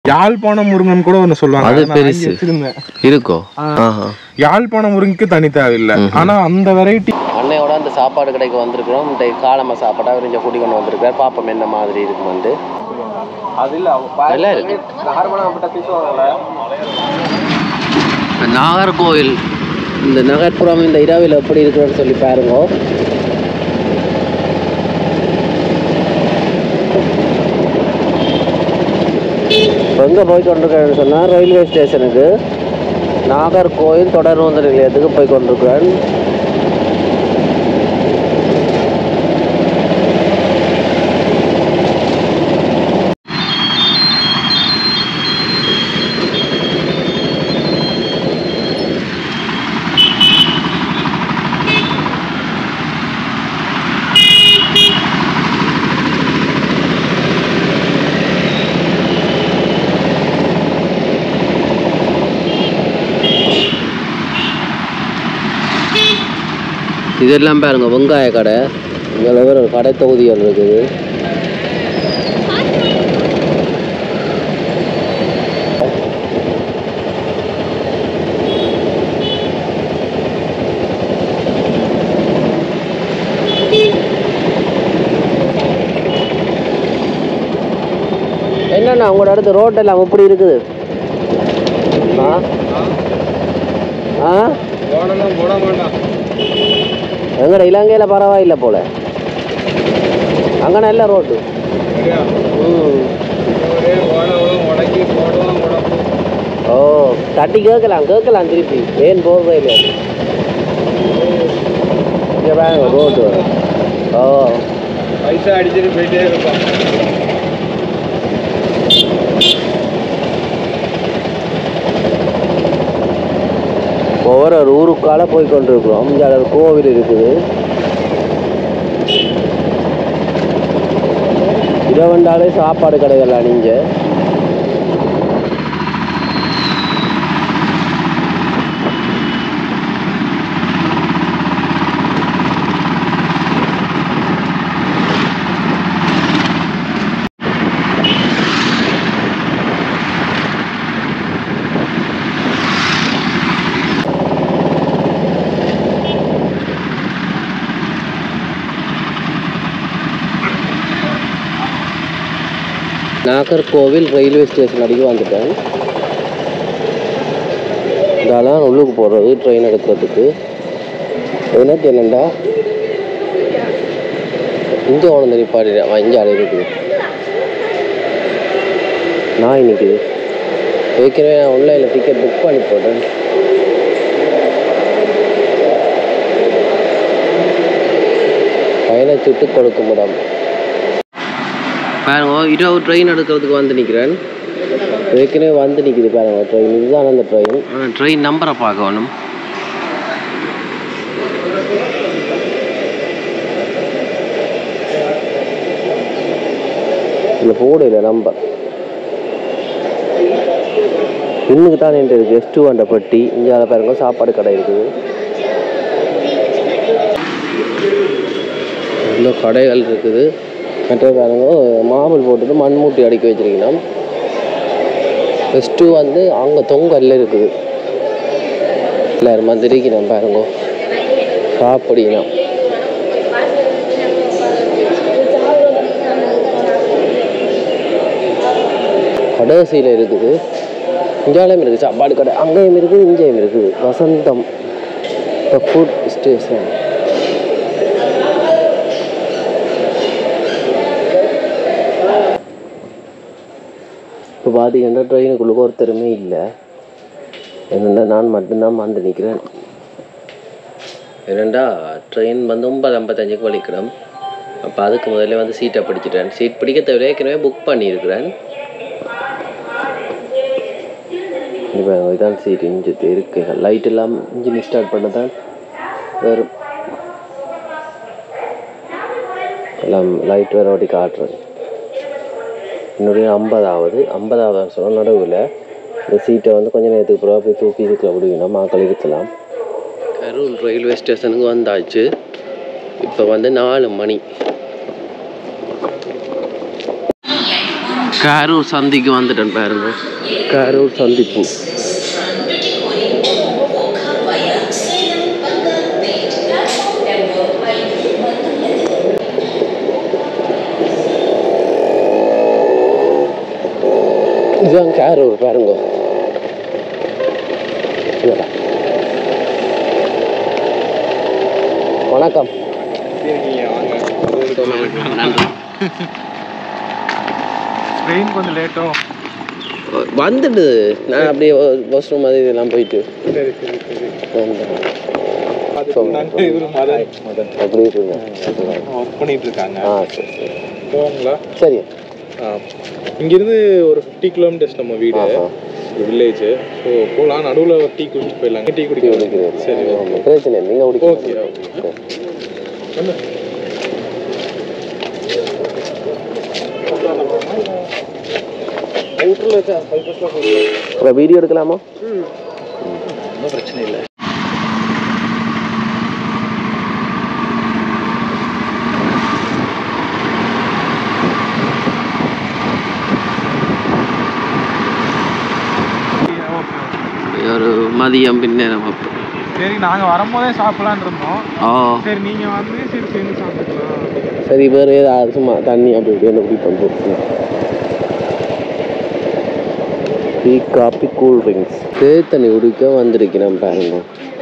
யாழ்ப்பாண முருங்கன் கூட ஒண்ணு சொல்லுவாங்க அது அதை நான் வாங்கி பெருசு. வச்சிருந்தேன் இருக்கோ ஆஹா யாழ்ப்பாண முருங்குக்கு தனி தேவையில்லை ஆனா அந்த வெரைட்டி அன்னையோட அந்த சாப்பாடு கடைக்கு வந்திருக்கிறோம் இந்த காலமாக சாப்பாடாக விரிஞ்ச கூட்டி கொண்டு வந்திருக்கார் பாப்போம் என்ன மாதிரி இருக்குமெண்டு நல்லா இருக்கு இப்ப நாகர்கோவில் இந்த நகர்ப்புறம் இந்த இரவில் எப்படி இருக்குன்னு சொல்லி பாருங்க இப்போ எங்கே போய் கொண்டிருக்கிறேன்னு சொன்னால் ரயில்வே ஸ்டேஷனுக்கு நாகர்கோவில் தொடர்ந்து நிலையத்துக்கு போய் கொண்டிருக்கிறேன் இதெல்லாம் பாருங்க வெங்காய கடை இங்கே வேற ஒரு கடை தொகுதிகள் இருக்குது என்னண்ணா உங்களோட அடுத்த ரோட்டெல்லாம் எப்படி இருக்குது ஆ ஆ எங்கட இலங்கையில பரவாயில்ல போல அங்க நல்ல ரோட்டு ம். ஓ தட்டி கேட்கலாம் கேட்கலாம் திருப்பி ஏன் போகவே இல்லை இங்க பாருங்க ரோட்டு ஓ பைசா அடிச்சுட்டு போயிட்டே இருப்பான் ஒவ்வொரு ஒரு ஊருக்கால போய் கொண்டிருக்கிறோம் இங்கே ஒரு கோவில் இருக்குது இரவண்டாலே சாப்பாடு கடைகள் அணிஞ்ச நாகர்கோவில் ரயில்வே ஸ்டேஷன் அடிக்க வந்துட்டேன் இதெல்லாம் உள்ளுக்கு போடுறது ட்ரெயின் எடுக்கிறதுக்கு எனக்கு என்னண்டா இங்கே ஒன்று நிப்பாடிட்டேன் இங்கே அடை இருக்குது நான் இன்னைக்கு ஏற்கனவே நான் ஆன்லைனில் டிக்கெட் புக் பண்ணி போட்டேன் பயணச்சீட்டு கொடுக்கும் இடம் பாருங்க இரவு ட்ரெயின் எடுக்கிறதுக்கு வந்து நிற்கிறேன் ஏற்கனவே வந்து நிற்கிது பாருங்க ட்ரெயின் இதுதான் அந்த ட்ரெயின் ஆனால் ட்ரெயின் நம்பரை பார்க்கணும் இல்லை போடு இல்லை நம்பர் இன்னுக்கு தான் நின்று இருக்கு எஸ் டூ ஹண்ட்ரட் பெட்டி இங்கே பாருங்க சாப்பாடு கடை இருக்குது இன்னும் கடைகள் இருக்குது மற்ற பாருங்க மார்பிள் போட்டுட்டு மண்மூட்டி அடுக்கி வச்சிருக்கணும் ஃபஸ்ட்டு வந்து அங்கே தொங்கல்ல இருக்குது எல்லாரும் வந்திருக்கணும் பாருங்க சாப்பிடணும் கடைசியில் இருக்குது இங்கேயும் இருக்குது சாப்பாடு கடை அங்கேயும் இருக்குது இங்கேயும் இருக்குது வசந்தம் ஃபுட் ஸ்டேஷன் இப்போ பார்த்தீங்கன்னா ட்ரெயினுக்குள்ளே ஒருத்தருமே இல்லை என்னென்னா நான் மட்டும்தான் வந்து நிற்கிறேன் என்னண்டா ட்ரெயின் வந்து ஒன்பது ஐம்பத்தஞ்சுக்கு வலிக்கிறோம் அப்போ அதுக்கு முதல்ல வந்து சீட்டை பிடிச்சிட்டேன் சீட் பிடிக்க தவிர ஏற்கனவே புக் பண்ணியிருக்கிறேன் இப்போ இதான் சீட் இஞ்சி இருக்கு லைட் எல்லாம் இன்ஜின் ஸ்டார்ட் பண்ண தான் வரும் எல்லாம் லைட் வேற ஓட்டி காட்டுறேன் என்னுடைய ஐம்பதாவது ஐம்பதாவது சொன்ன நடுவில் இந்த சீட்டை வந்து கொஞ்சம் நேரத்துக்கு பிறகு போய் தூக்கி இதுக்குள்ள விடுவினா மக்கள் இருக்கலாம் கரூர் ரயில்வே ஸ்டேஷனுக்கு வந்தாச்சு இப்போ வந்து நாலு மணி கரூர் சந்திக்கு வந்துட்டேன் பாருங்க கரூர் சந்திப்பு இதுதான் கரூர் பாருங்க இங்கடா. வணக்கம் நன்றி ட்ரெயின் கொஞ்சம் லேட்டும் வந்துட்டு நான் அப்படியே பஸ் ரூம் அது இதெல்லாம் போயிட்டு சரி சரி சரி வந்துட்டேன். அதுக்கு நன்றி இவரு மதன் மதன் எப்படி இருக்குங்க ஒர்க் பண்ணிட்டு இருக்காங்க ஆ சரி சரி போவாங்களா சரி ஆ. இங்கிருந்து ஒரு ஃபிஃப்டி கிலோமீட்டர்ஸ் நம்ம வீடு ஆஹா. வில்லேஜ் ஸோ போகலாம் நடுவில் ஒரு டீ குடிச்சிட்டு போயிடலாம் டீ குடிக்க குடிக்கிறேன். சரி ஆமா, பிரச்சனை இல்லை நீங்கள் ஓகே குடிக்க ஓகே சொல்லு. அப்புறம் வீடியோ எடுக்கலாமா ஒன்றும் பிரச்சனை இல்லை ஒரு மதியம் பின்னேரம் அப்போ சரி நாங்க வரும்போதே சாப்பிடலாம்னு இருந்தோம் ஆ சரி நீங்க வந்து சரி சேர்ந்து சாப்பிட்டுக்கலாம் சரி வேறு ஏதாவது சும்மா தண்ணி அப்படி இப்படி என்ன குடிப்போம் போட்டு டீ காப்பி கூல் ட்ரிங்க்ஸ் தேய் தண்ணி குடிக்க வந்திருக்கிறேன் பாருங்க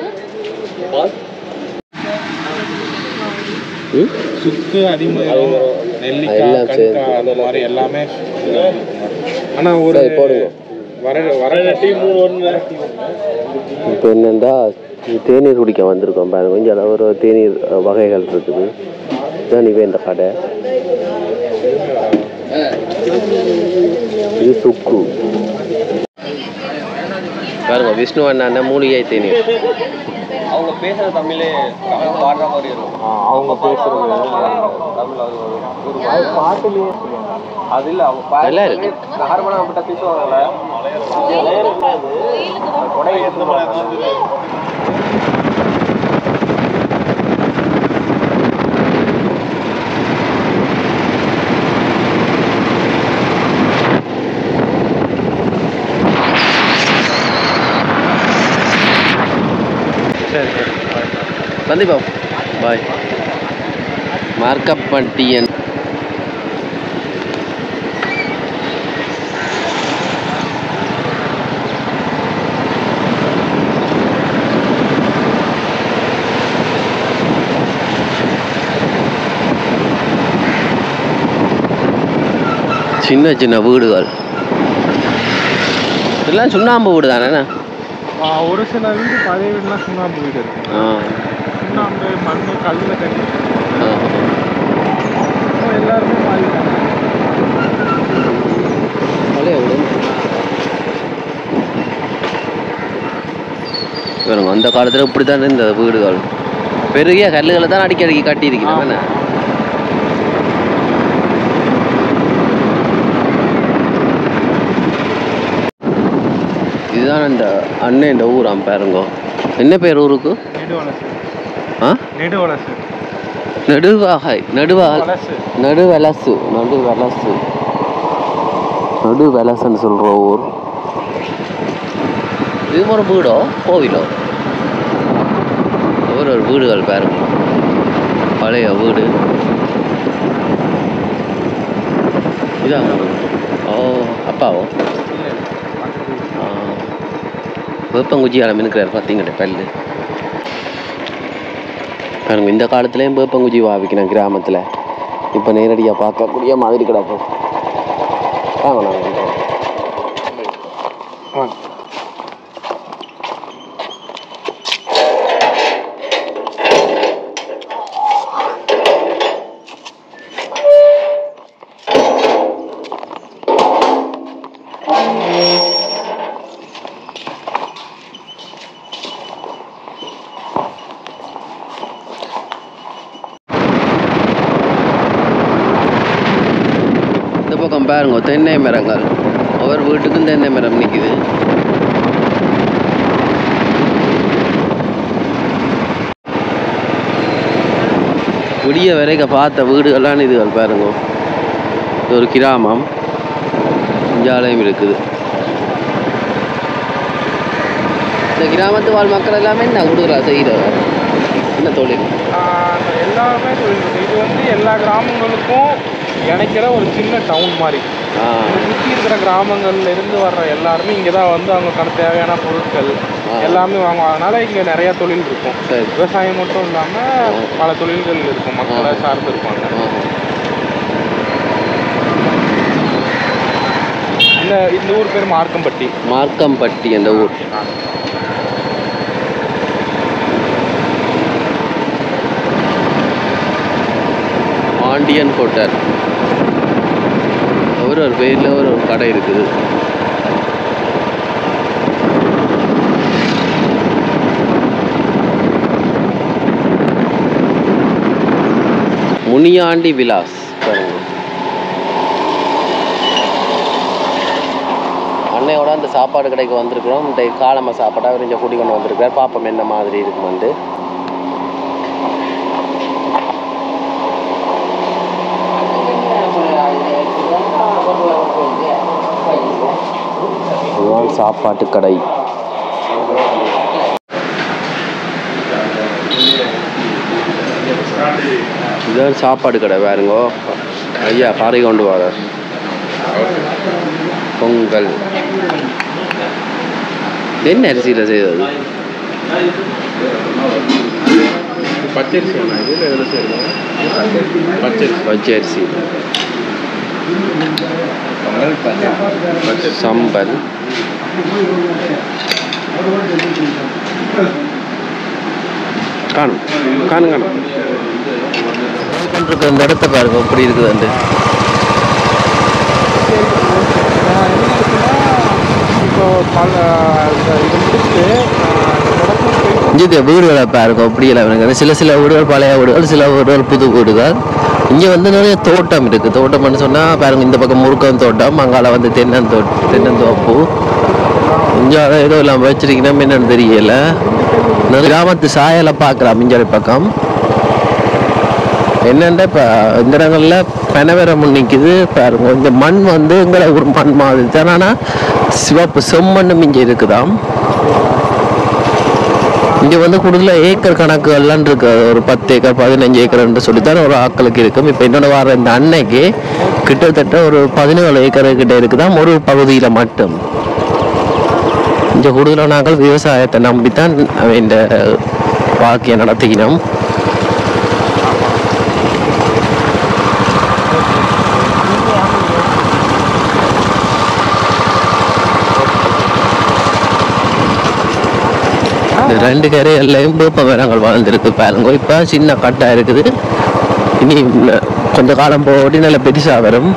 ம் சுக்கு அடிமரம் நெல்லிக்காய் எல்லாம் சேர்த்து. கண்காய் அந்த மாதிரி எல்லாமே ஆனா ஒரு சரி, போடுங்க. வர வர டீ ஒன்று இப்போ என்னென்னா தேநீர் குடிக்க வந்திருக்கோம் பாருங்க கொஞ்சம் அளவு ஒரு தேநீர் அஹ், வகைகள் இருக்குது இதான் இவே இந்த கடை இது சுக்கு பாருங்க விஷ்ணு அண்ணா மூலிகை தேநீர் அவங்க பேசுற தமிழே தமிழ் பாடுற மாதிரி இருக்கும் அவங்க பேசுறது தமிழ் அது ஒரு பாட்டுலயே அது இல்ல அவங்க நல்லா இருக்கு. நார்மலா அவங்ககிட்ட பேசுவாங்கல்ல கொடை எடுத்து சரி சரி கண்டிப்பா பாய் மார்க்கப்பட்டியன் சின்ன சின்ன வீடுகள் இதெல்லாம் சுண்ணாம்பு வீடு தானே ஆ, ஒரு சில வீடு பழைய வீடுலாம் சுண்ணாம்பு வீடு இருக்கு ஆ சுண்ணாம்பு மண் கல்லுல கட்டி ஆ. இப்போ எல்லாருமே மாறிட்டாங்க பழைய வீடு பாருங்க அந்த காலத்தில் இப்படி தான் இந்த வீடுகள் பெரிய கல்லுகளை தான் அடிக்கி அடிக்கி கட்டியிருக்கிறோம் என்ன இதுதான் இந்த அண்ணன் இந்த ஊராம் பாருங்க என்ன பேர் ஊருக்கு நெடுவலசு ஆ நெடுவலசு நெடுவாகை நெடுவாக வலசு நடுவலசு நடுவலசு நடுவலசுன்னு சொல்கிற ஊர் இது ஒரு வீடோ கோவிலோ ஒரு ஒரு வீடுகள் பாருங்க பழைய வீடு இதான் ஓ அப்பாவோ ஆ. வேப்பங்குச்சி அலம் இருக்கிறார் பார்த்தீங்கட்ட பல்லு பாருங்க இந்த காலத்துலேயும் வேப்பங்குச்சி வாவிக்கணும் கிராமத்தில் இப்போ நேரடியாக பார்க்கக்கூடிய மாதிரி கிடக்கும் வாங்க நாங்கள் வந்துடுறோம். ஆ இந்த பக்கம் பாருங்க தென்னை மரங்கள் ஒவ்வொரு வீட்டுக்கும் தென்னை மரம் நிற்குது விடிய வரைக்கும் பார்த்த வீடுகள்லாம் இதுகள் பாருங்க இது ஒரு கிராமம் இஞ்சாலையும் இருக்குது இந்த கிராமத்து வாழ் மக்கள் எல்லாமே என்ன கொடுக்குறா செய்கிறவர் என்ன தொழில் ஆஹ் எல்லாமே தொழில் இருக்கு. இது வந்து எல்லா கிராமங்களுக்கும் இணைக்கிற ஒரு சின்ன டவுன் மாதிரி ஆ சுற்றி இருக்கிற கிராமங்கள்ல இருந்து வர்ற எல்லாருமே இங்கே தான் வந்து அவங்களுக்கான தேவையான பொருட்கள் எல்லாமே வாங்குவாங்க அதனால இங்கே நிறைய தொழில் இருக்கும் சரி விவசாயம் மட்டும் இல்லாமல் பல தொழில்கள் இருக்கும் மக்களை சார்ந்து இருப்பாங்க ஆ இந்த இந்த ஊர் பேர் மார்க்கம்பட்டி மார்க்கம்பட்டி என்ற ஊர் பாண்டியன் ஹோட்டல் ஒரு ஒரு பேரில் ஒரு ஒரு கடை இருக்குது முனியாண்டி விலாஸ் பாருங்க அன்னையோட அந்த சாப்பாடு கடைக்கு வந்திருக்கிறோம் இந்த காலமாக சாப்பாடாக அவர் இங்கே கூட்டி கொண்டு வந்திருக்கார் பார்ப்போம் என்ன மாதிரி இருக்குமெண்டு இதுதான் சாப்பாட்டு கடை இதுதான் சாப்பாடு கடை பாருங்கோ ஐயா பாறை கொண்டு வாங்க பொங்கல் இது என்ன அரிசியில் செய்தது பச்சரிசி இதில் எதில் செய்யணும் பச்சரிசி பச்சை அரிசி சம்பல் காணும் காணும் காணும் இருக்க இந்த இடத்த பாருங்க எப்படி இருக்குதுண்டு இப்போ பல இந்த இது முடிச்சுட்டு இங்கே வீடுகளை பாருங்க அப்படி எல்லாம் இருக்குது சில சில வீடுகள் பழைய வீடுகள் சில வீடுகள் புது வீடுகள் இங்கே வந்து நிறைய தோட்டம் இருக்குது தோட்டம்னு சொன்னால் பாருங்க இந்த பக்கம் முருக்கம் தோட்டம் அங்கால வந்து தென்னந்தோ தென்னந்தோப்பு இங்கே ஏதோ எல்லாம் வச்சிருக்கீங்கன்னா என்னன்னு தெரியல நிறைய கிராமத்து சாயலை பார்க்கலாம் மிஞ்சாரி பக்கம் என்னென்னா இப்போ இந்த இடங்களில் பனைவரம் நிற்குது பாருங்க இந்த மண் வந்து எங்களை ஒரு மண் மாதிரி தான் ஆனால் சிவப்பு செம்மண் மிஞ்சி இருக்குதாம் இங்கே வந்து கூடுதலாக ஏக்கர் கணக்குகள்லாம் இருக்கு ஒரு பத்து ஏக்கர் பதினஞ்சு ஏக்கர்ன்னு சொல்லித்தான் ஒரு ஆட்களுக்கு இருக்கும் இப்போ என்னோட வர இந்த அன்னைக்கு கிட்டத்தட்ட ஒரு பதினேழு ஏக்கர் கிட்ட இருக்குதாம் ஒரு பகுதியில் மட்டும் இங்கே கூடுதலாக நாங்கள் விவசாயத்தை நம்பித்தான் இந்த வாழ்க்கையை நடத்திக்கினோம் இந்த ரெண்டு கரைகள்லையும் வேப்ப மரங்கள் வாழ்ந்துருக்கு பாருங்க இப்போ சின்ன கட்டாக இருக்குது இனி ந- கொஞ்ச காலம் போட்டு நல்ல பெருசாக வரும்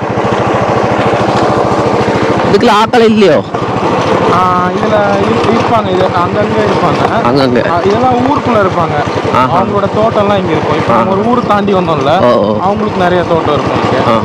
இதுக்குள்ள ஆக்கள் இல்லையோ இதில் இருப்பாங்க இது அங்கங்கே இருப்பாங்க அங்கங்க ஆ, இதெல்லாம் ஊருக்குள்ள இருப்பாங்க ஆஹா. அவங்களோட தோட்டம்லாம் இங்க இருக்கும் இப்போ நம்ம ஒரு ஊர் தாண்டி வந்தோம்ல ஓ ஓ அவங்களுக்கு நிறைய தோட்டம் இருக்கும் இங்க ஆ.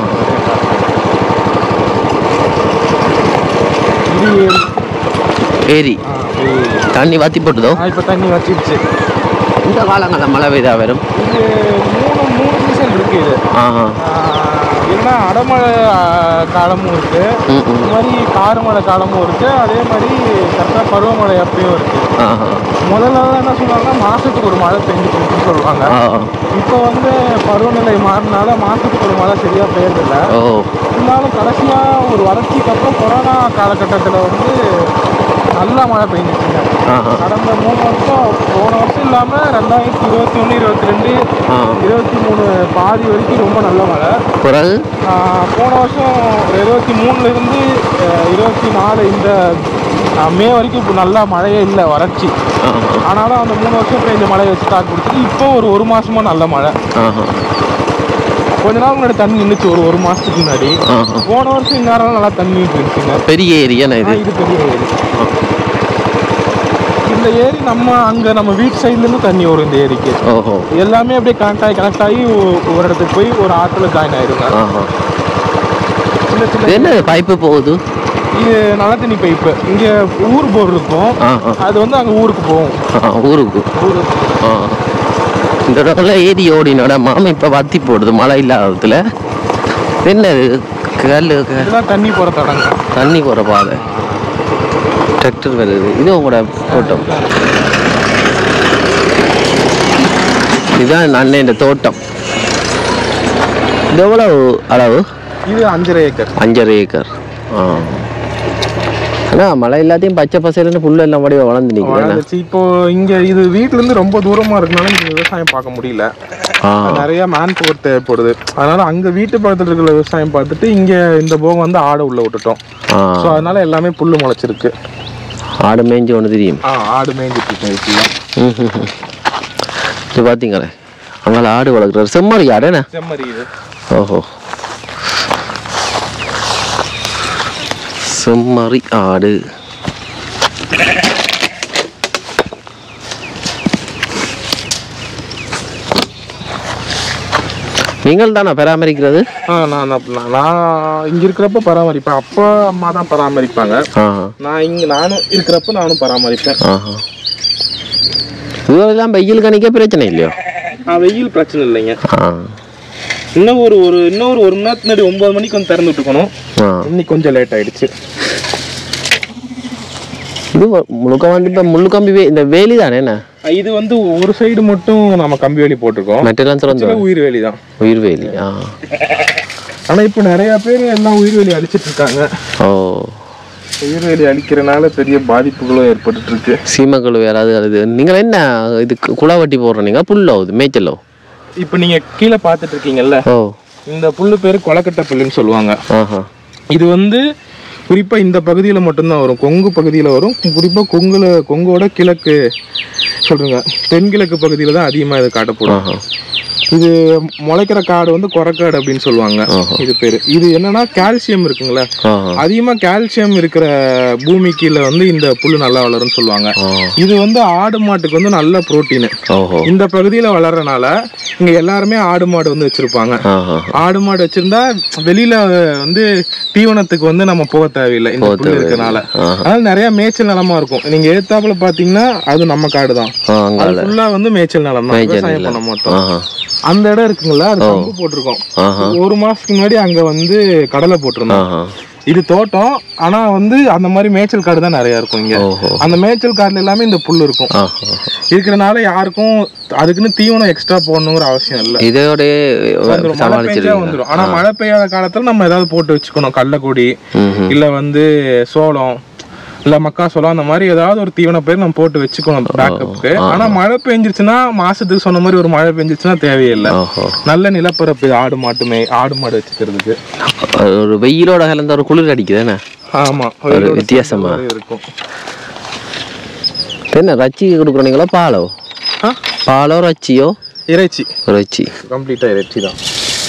இது ஏரி. ஏரி ஆ, ஏரி. தண்ணி வத்தி போட்டுதோ ஆ, இப்போ தண்ணி வச்சிருச்சு இந்த காலங்களில் மழை பெய்தா வரும் இது மூணு மூணு சீசன் இருக்கு இது ஆஹா ஆ, என்ன அடமழை ஆ, காலமும் இருக்கு ம் ம் இந்த மாதிரி காரமழை காலமும் இருக்கு அதே மாதிரி கரெக்டாக பருவமழை அப்பயும் இருக்கு ஆஹா முதல்ல என்ன சொல்லுவாங்கன்னா மாசத்துக்கு ஒரு மழை பெஞ்சுட்டு சொல்லுவாங்க ஆ இப்போ வந்து பருவநிலை மாறினால மாசத்துக்கு ஒரு மழை சரியா பெய்யறதில்ல ஓ இருந்தாலும் கடைசியா ஒரு வறட்சிக்கு அப்புறம் கொரோனா காலகட்டத்தில் வந்து நல்லா மழை பெஞ்சிச்சுங்க ஆஹா கடந்த மூணு வருஷம் போன வருஷம் இல்லாமல் ரெண்டாயிரத்தி இருபத்தி ஒன்று இருபத்தி ரெண்டு ஆ இருபத்தி மூணு பாதி வரைக்கும் ரொம்ப நல்ல மழை பிறகு ஆஹ் போன வருஷம் இருபத்தி மூணுலேருந்து இருபத்தி நாலு இந்த ஆஹ் மே வரைக்கும் இப்போ நல்லா மழையே இல்லை வறட்சி ஆஹா ஆனாலும் அந்த மூணு வருஷம் பெய்ஞ்ச மழையை வச்சு தாக்கு பிடிச்சி இப்போ ஒரு ஒரு மாசமா நல்ல மழை ஆஹா கொஞ்ச நாள் முன்னாடி தண்ணி நின்றுச்சு ஒரு ஒரு மாசத்துக்கு முன்னாடி ஆஹா போன வருஷம் இந்நேரம் நல்லா தண்ணி இருந்துச்சுங்க பெரிய ஏரியா ஆனா இது இது பெரிய ஏரி இந்த ஏரி நம்ம அங்க நம்ம வீட்டு சைடுல இருந்து தண்ணி வரும் இந்த ஏரிக்கு ஓஹோ எல்லாமே அப்படியே கனெக்ட் ஆகி கனெக்ட் ஆகி ஒ- ஒரு இடத்துக்கு போய் ஒரு ஆத்துல ஜாயின் ஆயிருங்க ஆஹா சின்ன இது சின்ன என்ன பைப்பு போகுது இது நல்ல தண்ணி பைப்பு இங்க ஊர் போர் இருக்கும் ஆஹா அது வந்து அங்க ஊருக்கு போகும் ஆ, ஊருக்கு ஊரு ஆ இந்த இடத்துல ஏரி ஓடினோட மாமா இப்போ வத்தி போடுது மழை இல்லாததுல என்ன இது? கல் இருக்கு. இதெல்லாம் தண்ணி போகிற தடங்க தண்ணி போகிற பாதை டிராக்டர் வருது இது உங்களோட தோட்டம் இதுதான் அண்ணன் தோட்டம் இது எவ்வளவு அளவு இது அஞ்சரை ஏக்கர் அஞ்சரை ஏக்கர் ஆ ஆனால் மழை எல்லாத்தையும் பச்சை பசையிலன்னு புல்லு எல்லாம் வடிவ வளர்ந்து நிற்கிறேன் வளர்ந்துச்சு இப்போ இங்க இது வீட்ல இருந்து ரொம்ப தூரமா இருக்கனால இங்க விவசாயம் பார்க்க முடியல ஆ நிறைய மேன் பவர் தேவைப்படுது அதனால அங்க வீட்டு பக்கத்துல இருக்கிற விவசாயம் பார்த்துட்டு இங்க இந்த போகம் வந்து ஆடை உள்ள விட்டுட்டோம் ஆ ஸோ அதனால எல்லாமே புல்லு முளைச்சிருக்கு ஆடு மேய்ஞ்சி ஒன்று தெரியும் ஆ ஆடு மேய்ஞ்சிட்டு இருக்கேன் இதுக்குள்ள ம்ஹும். இது பார்த்தீங்களே அங்கே ஆடு வளர்க்குறாரு செம்மறி ஆடு என்ன செம்மறி இது ஓஹோ செம்மறி ஆடு நீங்கள் தானா பராமரிக்கிறது ஆ நான் நான் நான் நான் இங்க இருக்கிறப்ப பராமரிப்பேன் அப்பா அம்மா தான் பராமரிப்பாங்க ஆ நான் இங்க நானும் இருக்கிறப்ப நானும் பராமரிப்பேன் ஆஹா இதெல்லாம் வெயில் கணிக்க பிரச்சனை இல்லையோ ஆ வெயில் பிரச்சனை இல்லைங்க ஆ இன்னும் ஒரு ஒரு இன்னொரு ஒரு மணி நேரத்துக்கு முன்னாடி ஒன்பது மணிக்கு வந்து திறந்து விட்டுக்கணும் ஆ இன்னைக்கு கொஞ்சம் லேட் ஆயிடுச்சு இது வ- முழுக்க வந்து இப்போ முள்ளு கம்பி வே இந்த வேலி தானே என்ன இது வந்து ஒரு சைடு மட்டும் நம்ம கம்பி வேலி போட்டிருக்கோம் மெட்டெல்லாம் திறந்து சில உயிர் வேலி தான் உயிர் வேலி ஆ ஆனா இப்போ நிறைய பேர் எல்லாம் உயிர் வேலி அழிச்சிட்டு இருக்காங்க ஓ உயிர் வேலி அழிக்கிறனால பெரிய பாதிப்புகளும் ஏற்பட்டுட்டு இருக்கு சீமக்கல் யாராவது அது நீங்கள் என்ன இது குழா வட்டி போடுற நீங்கள் புல்லோ இது மேய்ச்சலோ இப்போ நீங்க கீழே பார்த்துட்டு இருக்கீங்கல்ல ஓ இந்த புல்லு பேர் கொலக்கட்டை புல்லுன்னு சொல்லுவாங்க ஆஹா இது வந்து குறிப்பா இந்த பகுதியில மட்டும்தான் வரும் கொங்கு பகுதியில வரும் குறிப்பா கொங்குல கொங்கோட கிழக்கு சொல்றேங்க தென்கிழக்கு பகுதியில தான் அதிகமா இது காட்டப்படும் ஆஹா இது முளைக்கிற காடு வந்து கொரக்காடு அப்படின்னு சொல்லுவாங்க இது பேரு இது என்னன்னா கால்சியம் இருக்குங்களே ஆஹா அதிகமா கால்சியம் இருக்கிற பூமி கீழே வந்து இந்த புல்லு நல்லா வளரும்னு சொல்லுவாங்க ஆ இது வந்து ஆடு மாட்டுக்கு வந்து நல்ல புரோட்டீன் ஓஹோ இந்த பகுதியில வளர்றனால இங்க எல்லாருமே ஆடு மாடு வந்து வச்சிருப்பாங்க ஆஹா ஆடு மாடு வச்சிருந்தா வெளியில வந்து தீவனத்துக்கு வந்து நம்ம போக தேவையில்லை இந்த புல்லு இருக்கனால ஆஹா அதனால நிறைய மேய்ச்சல் நிலமா இருக்கும் நீங்க எழுத்தாப்புல பாத்தீங்கன்னா அது நம்ம காடு தான் ஆ அது அங்கால ஃபுல்லா வந்து மேய்ச்சல் நிலம் தான் மேய்ச்சல் விவசாயம் நிலம். பண்ண மாட்டோம் ஆஹா அந்த இடம் இருக்குங்களா அது கம்பு போட்டிருக்கோம் ஆஹா ஒரு மாசத்துக்கு முன்னாடி அங்க வந்து கடலை போட்டிருந்தோம் ஆஹா இது தோட்டம் ஆனா வந்து அந்த மாதிரி மேய்ச்சல் காடு தான் நிறைய இருக்கும் இங்க ஓஹோ அந்த மேய்ச்சல் காடுல எல்லாமே இந்த புல் இருக்கும் ஆஹா இருக்கிறனால யாருக்கும் அதுக்குன்னு தீவனம் எக்ஸ்ட்ரா போடணுங்கிற அவசியம் இல்லை இதோடய வந்துரும். மழை பெஞ்சா சமாளிச்சிருவீங்க வந்துரும் ஆனா மழை பெய்யாத காலத்துல நம்ம ஏதாவது போட்டு வச்சுக்கணும் கடலக்கொடி ம் இல்ல வந்து சோளம் இல்ல மக்காசோளம் அந்த மாதிரி ஏதாவது ஒரு தீவன பயிர் நம்ம போட்டு வச்சுக்கணும் பேக்கப்புக்கு ஆனா மழை பெஞ்சிருச்சுன்னா மாசத்துக்கு சொன்ன மாதிரி ஒரு மழை பெஞ்சிருச்சுன்னா தேவையில்லை ஓஹோ நல்ல நிலப்பரப்பு ஆடு மாட்டுமே ஆடு மாடு வச்சுக்கிறதுக்கு ஒரு வெயிலோட கலந்த ஒரு குளிர் அடிக்குதுதானே ஆமா ஒரு வித்தியாசமா இருக்கும் இப்ப என்ன ரச்சி கொடுக்குறீங்களா பாலோ ஆ? பாலோ ரச்சியோ இறைச்சி ரச்சி கம்ப்ளீட்டா இறைச்சி தான்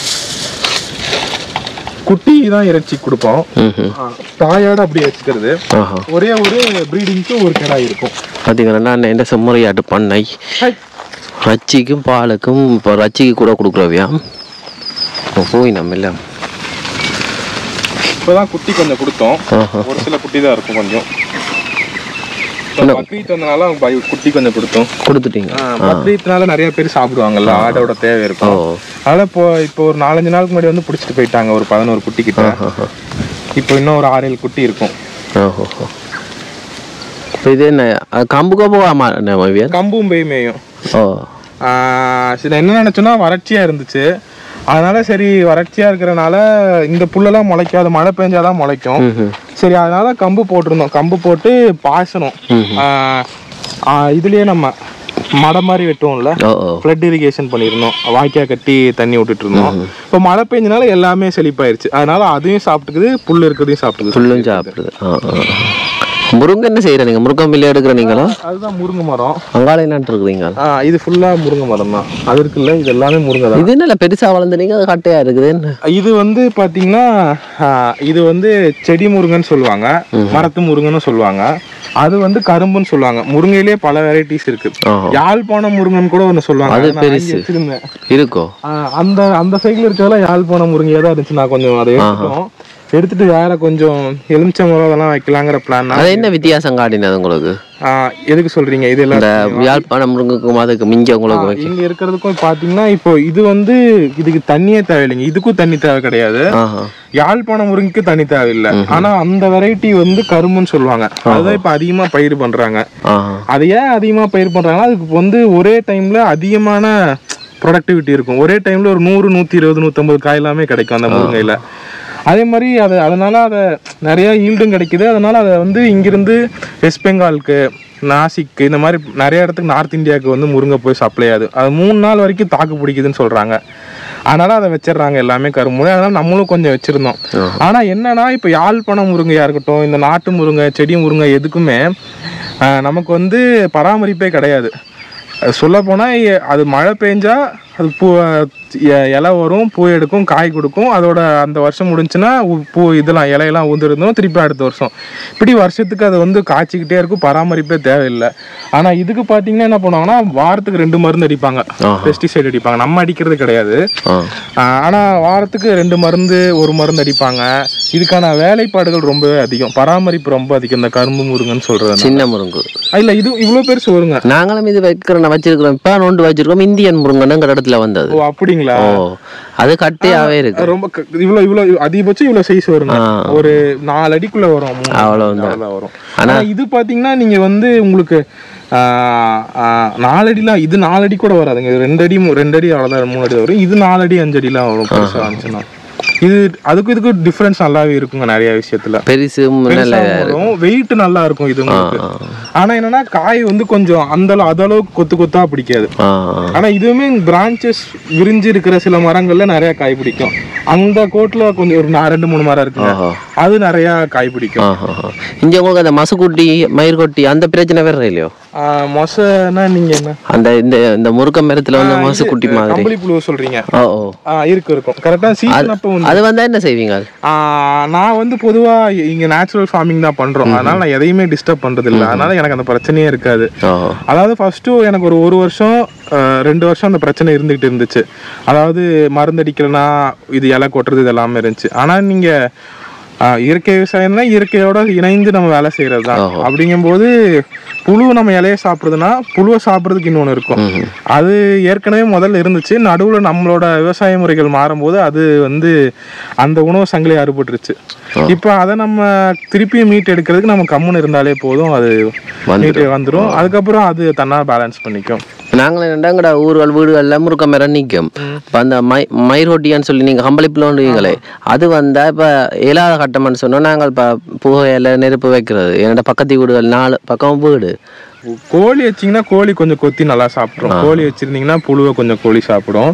குட்டி தான் இறைச்சி கொடுப்போம் ம் ம் ஆ, தாயோட அப்படி வச்சுக்கிறது ஆஹா ஒரே ஒரு ப்ரீடிங்க்கு ஒரு கிடாய் இருக்கும் பார்த்தீங்கன்னா நான் என்ன செம்மறியாட்டு பண்ணை ஹை. ரச்சிக்கும் பாலுக்கும் இப்போ ரச்சிக்கு கூட கொடுக்குறவியா இப்போ போய் நம்ம இல்லை இப்போதான் குட்டி கொஞ்சம் கொடுத்தோம் ஆஹா ஒரு சில குட்டி தான் இருக்கும் கொஞ்சம் இப்ப பக்ரீத் வந்தனால அவங்க பை- குட்டி கொஞ்சம் கொடுத்தோம் கொடுத்துட்டீங்க ஆ, பக்ரீத்னால நிறைய பேர் சாப்பிடுவாங்கல்ல ஆடோட தேவை ஓ இருக்கும் அதனால இப்போ இப்போ ஒரு நாலஞ்சு நாளுக்கு முன்னாடி வந்து பிடிச்சிட்டு போயிட்டாங்க ஒரு பதினோரு குட்டி கிட்ட ஆஹா இப்போ இன்னும் ஒரு ஆறு ஏழு குட்டி இருக்கும் ஓஹோ இப்போ இது என்ன அது கம்புக்கோ போகாமா என்ன மவியர் கம்பும் போய் மேயும் ஓ ஆ, சரி என்ன நினைச்சோன்னா வறட்சியா இருந்துச்சு அதனால சரி வறட்சியா இருக்கிறனால இந்த புல்லெல்லாம் முளைக்காது மழை பெஞ்சாதான் முளைக்கும் ம் சரி அதனால கம்பு போட்டிருந்தோம் கம்பு போட்டு பாசனம் ஆ, ஆ, இதுலயே நம்ம மடை மாதிரி வெட்டுவோம்ல ஓ ஓ ஃப்ளட் இரிகேஷன் பண்ணியிருந்தோம் வாய்க்கா கட்டி தண்ணி விட்டுட்டு இருந்தோம் இப்போ மழை பெஞ்சனால எல்லாமே செழிப்பாயிருச்சு அதனால அதையும் சாப்பிட்டுக்குது புல் இருக்கிறதையும் சாப்பிட்டுக்குது புல்லும் சாப்பிடுது ஆ ஆ முருங்கை என்ன செய்கிற நீங்கள் முருங்கை மில்லி எடுக்கிற நீங்களா அதுதான் முருங்கை மரம் அங்காள என்னட்டு இருக்கிறீங்க ஆ இது ஃபுல்லா முருங்கை மரம் தான் அது இருக்குல்ல இது எல்லாமே முருங்கை தான் இது என்ன பெருசா வளர்ந்துறீங்க அது கட்டையா இருக்குது என்ன இது வந்து பாத்தீங்கன்னா ஆ, இது வந்து செடி முருங்கன்னு சொல்லுவாங்க மரத்து முருங்கன்னு சொல்லுவாங்க அது வந்து கரும்புன்னு சொல்லுவாங்க முருங்கையிலேயே பல வெரைட்டிஸ் இருக்கு ஆஹா. யாழ்ப்பாணம் முருங்கன்னு கூட ஒன்று சொல்லுவாங்க அது அதை நான் வாங்கி பெருசு. வச்சிருந்தேன் இருக்கோ ஆ, அந்த அந்த சைடுல இருக்கிறதெல்லாம் யாழ்ப்பாணம் முருங்கையா தான் இருந்துச்சு நான் கொஞ்சம் அதை எடுத்துட்டோம் எடுத்துட்டு வேற கொஞ்சம் எலுமிச்சை மரம் அதெல்லாம் வைக்கலாங்கிற பிளான் அது என்ன வித்தியாசம் காட்டினது உங்களுக்கு எதுக்கு சொல்றீங்க இது இந்த எல்லாம் யாழ்ப்பாணம் முருங்குக்கும் அதுக்கு மிஞ்ச உங்களுக்கு வைக்க இங்க இருக்கிறதுக்கும் பாத்தீங்கன்னா இப்போ இது வந்து இதுக்கு தண்ணியே தேவையில்லைங்க இதுக்கும் தண்ணி தேவை கிடையாது ஆஹா யாழ்ப்பாணம் முருங்கைக்கு தண்ணி தேவையில்லை ஆனா அந்த வெரைட்டி வந்து கரும்புன்னு சொல்லுவாங்க அதுதான் இப்ப அதிகமா பயிர் பண்றாங்க ஆஹா அது ஏன் அதிகமா பயிர் பண்றாங்கன்னா அதுக்கு வந்து ஒரே டைம்ல அதிகமான ப்ரொடக்டிவிட்டி இருக்கும் ஒரே டைம்ல ஒரு நூறு நூத்தி இருபது நூத்தம்பது காய் எல்லாமே கிடைக்கும் அந்த முருங்கையில அதே மாதிரி அது அதனால அதை நிறைய ஈல்டும் கிடைக்குது அதனால அதை வந்து இங்கிருந்து வெஸ்ட் பெங்காலுக்கு நாசிக்கு இந்த மாதிரி நிறைய இடத்துக்கு நார்த் இந்தியாவுக்கு வந்து முருங்கை போய் சப்ளை ஆகுது அது மூணு நாள் வரைக்கும் தாக்கு பிடிக்குதுன்னு சொல்றாங்க அதனால அதை வச்சிடுறாங்க எல்லாமே கரும்பு அதனால நம்மளும் கொஞ்சம் வச்சிருந்தோம் ஆனா என்னன்னா இப்போ யாழ்ப்பாணம் முருங்கையா இருக்கட்டும் இந்த நாட்டு முருங்கை செடி முருங்கை எதுக்குமே ஆஹ், நமக்கு வந்து பராமரிப்பே கிடையாது சொல்ல போனால் அது மழை பெஞ்சா அது பூ எ- இலை வரும் பூ எடுக்கும் காய் கொடுக்கும் அதோட அந்த வருஷம் முடிஞ்சுன்னா உ- பூ இதெல்லாம் இலையெல்லாம் உதிர்ந்துடும் திருப்பி அடுத்த வருஷம் இப்படி வருஷத்துக்கு அது வந்து காய்ச்சிக்கிட்டே இருக்கும் பராமரிப்பே தேவையில்லை ஆனால் இதுக்கு பார்த்தீங்கன்னா என்ன பண்ணுவாங்கன்னா வாரத்துக்கு ரெண்டு மருந்து அடிப்பாங்க பெஸ்டிசைட் அடிப்பாங்க நம்ம அடிக்கிறது கிடையாது ஆ ஆஹ் ஆனா வாரத்துக்கு ரெண்டு மருந்து ஒரு மருந்து அடிப்பாங்க இதுக்கான வேலைப்பாடுகள் ரொம்பவே அதிகம் பராமரிப்பு ரொம்ப அதிகம் இந்த கரும்பு முருங்கன்னு சொல்றது சின்ன முருங்கு இல்ல இது இவ்வளவு பெருசு வருங்க நாங்களும் இது வைக்கிறோம் வச்சிருக்கிறோம் இப்போ நோண்டு வச்சிருக்கோம் இந்தியன் முருங்கன்னு இடத்துல வந்தது ஓ அப்படிங்களா ஓ அது கட்டையாவே இருக்கு ரொம்ப க- இவ்வளவு இவ்வளவு அதிகபட்சம் இவ்வளவு சைஸ் வருங்க ஆ. ஒரு நாலு அடிக்குள்ள வரும் மூணு அவ்வளவுதான். அவ்வளவுதான் வரும் ஆனா இது பாத்தீங்கன்னா நீங்க வந்து உங்களுக்கு ஆஹ், ஆஹ், நாலு அடிலாம் இது நாலு அடி கூட வராதுங்க இது ரெண்டு அடி மூ- ரெண்டு அடி அவ்வளவுதான் மூணு அடி வரும் இது நாலு அடி அஞ்சு அடிலாம் வரும் பெருசா இருந்துச்சுன்னா இது அதுக்கும் இதுக்கும் டிஃபரன்ஸ் நல்லாவே இருக்குங்க நிறைய விஷயத்துல பெருசு நல்ல வரும் வெயிட் நல்லா இருக்கும் இது உங்களுக்கு ஆனா என்னன்னா காய் வந்து கொஞ்சம் அந்த அளவு அது அளவுக்கு கொத்து கொத்தா பிடிக்காது ஆ ஆனா இதுவுமே பிரான்ச்சஸ் விரிஞ்சு இருக்கிற சில மரங்கள்ல நிறைய காய் பிடிக்கும் அந்த கோட்ல கொஞ்சம் ஒரு நா- ரெண்டு மூணு மரம் இருக்குங்க ஆஹா. அது நிறைய காய் பிடிக்கும் ஆஹா இங்க உங்களுக்கு அந்த மசுக்குட்டி மயிர்கொட்டி அந்த பிரச்சனை வேற இல்லையோ ஆஹ் மொசைன்னா நீங்க என்ன அந்த இந்த இந்த முருக்க மரத்துல வந்து மசுக்குட்டி மாதிரி கம்பளி புழு சொல்றீங்க ஓ ஓ ஆஹ் இருக்கு இருக்கும் கரெக்டா சீசன் அப்போ வந்து அது வந்தா என்ன செய்வீங்க ஆஹ் நான் வந்து பொதுவா இங்க நேச்சுரல் ஃபார்மிங் தான் பண்றோம் அதனால நான் எதையுமே டிஸ்டர்ப் பண்றது இல்ல அதனால எனக்கு அந்த பிரச்சனையே இருக்காது ஓ அதாவது ஃபர்ஸ்ட் எனக்கு ஒரு ஒரு வருஷம் அஹ், ரெண்டு வருஷம் அந்த பிரச்சனை இருந்துகிட்டு இருந்துச்சு அதாவது மருந்து அடிக்கலனா இது இலை கொட்டுறது இது எல்லாமே இருந்துச்சு ஆனா நீங்க அஹ், இயற்கை விவசாயம்னா இயற்கையோட இணைந்து நம்ம வேலை செய்யறது தான் அப்படிங்கும்போது புழு நம்ம இலைய சாப்பிடுதுன்னா புழுவை சாப்பிட்றதுக்கு இன்னொன்று இருக்கும் அது ஏற்கனவே முதல்ல இருந்துச்சு நடுவில் நம்மளோட விவசாய முறைகள் மாறும்போது அது வந்து அந்த உணவு சங்கிலி அறுபட்டுருச்சு இப்போ அதை நம்ம திருப்பி மீட் எடுக்கிறதுக்கு நம்ம கம்முன்னு இருந்தாலே போதும் அது மீட்டு வந்துடும் அதுக்கப்புறம் அது தன்னா பேலன்ஸ் பண்ணிக்கும் நாங்கள் என்னடாங்கடா ஊர்கள் வீடுகள்ல முருக்க மரம் நிற்கும் இப்போ அந்த மை மயிரோட்டியான்னு சொல்லி நீங்கள் கம்பளிப்புலோன்றீங்களே அது வந்தா இப்போ இயலாத கட்டம்னு சொன்னோம் நாங்கள் இப்போ புகையில நெருப்பு வைக்கிறது என்னோட பக்கத்து வீடுகள் நாலு பக்கம் வீடு கோழி வச்சிங்கன்னா கோழி கொஞ்சம் கொத்தி நல்லா சாப்பிட்ரும் கோழி வச்சிருந்தீங்கன்னா புழுவை கொஞ்சம் கோழி சாப்பிடும்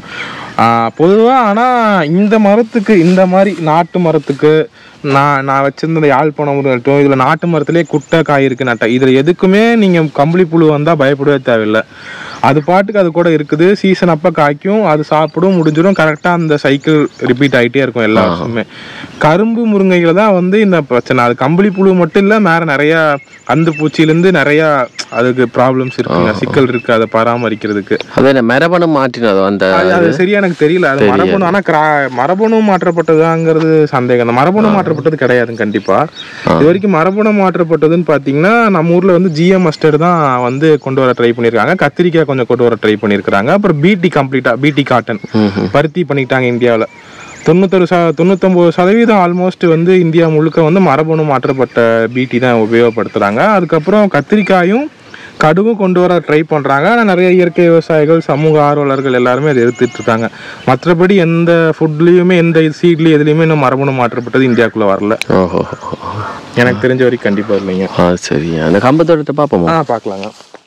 பொதுவாக ஆனால் இந்த மரத்துக்கு இந்த மாதிரி நாட்டு மரத்துக்கு நான் நான் வச்சிருந்த யாழ்ப்பாணம் இருக்கட்டும் இதில் நாட்டு மரத்துலேயே குட்டை காய் இருக்கு நட்டை இதில் எதுக்குமே நீங்கள் கம்பளி புழு வந்தால் பயப்படவே தேவையில்லை அது பாட்டுக்கு அது கூட இருக்குது சீசன் அப்போ காய்க்கும் அது சாப்பிடும் முடிஞ்சிடும் கரெக்டாக அந்த சைக்கிள் ரிப்பீட் ஆகிட்டே இருக்கும் எல்லா வருஷமே கரும்பு முருங்கைகள் தான் வந்து இந்த பிரச்சனை அது கம்பளி புழு மட்டும் இல்லை வேற நிறையா அந்த பூச்சியிலேருந்து நிறையா அதுக்கு ப்ராப்ளம்ஸ் இருக்குங்க சிக்கல் இருக்கு அதை பராமரிக்கிறதுக்கு அது என்ன மரபணு மாற்றினதோ அந்த அது அது சரியா எனக்கு தெரியல அது மரபணு ஆனா கிரா- மரபணு மாற்றப்பட்டதாங்கிறது சந்தேகம் அந்த மரபணு மாற்றப்பட்டது கிடையாது கண்டிப்பா இது வரைக்கும் மரபணு மாற்றப்பட்டதுன்னு பாத்தீங்கன்னா நம்ம ஊர்ல வந்து ஜிஎம் மஸ்டர்ட் தான் வந்து கொண்டு வர ட்ரை பண்ணிருக்காங்க கத்திரிக்காய் கொஞ்சம் கொண்டு வர ட்ரை பண்ணிருக்காங்க அப்புறம் பிடி கம்ப்ளீட்டா பிடி காட்டன் பருத்தி பண்ணிக்கிட்டாங்க இந்தியாவுல தொண்ணூத்தொரு ச தொண்ணூத்தொம்பது சதவீதம் ஆல்மோஸ்ட் வந்து இந்தியா முழுக்க வந்து மரபணு மாற்றப்பட்ட பிடி தான் உபயோகப்படுத்துறாங்க அதுக்கப்புறம் கத்திரிக்காயும் கடுகும் கொண்டு வர ட்ரை பண்றாங்க ஆனால் நிறைய இயற்கை விவசாயிகள் சமூக ஆர்வலர்கள் எல்லாருமே அதை எடுத்துட்டு இருக்காங்க மற்றபடி எந்த ஃபுட்லேயுமே எந்த சீட்லேயும் எதுலேயுமே இன்னும் மரபணு மாற்றப்பட்டது இந்தியாவுக்குள்ள வரல ஓஹோ எனக்கு தெரிஞ்ச வரைக்கும் கண்டிப்பாக இல்லைங்க ஆ சரி அந்த கம்பத்தோட்டத்தை பார்ப்போமா ஆ பார்க்கலாங்க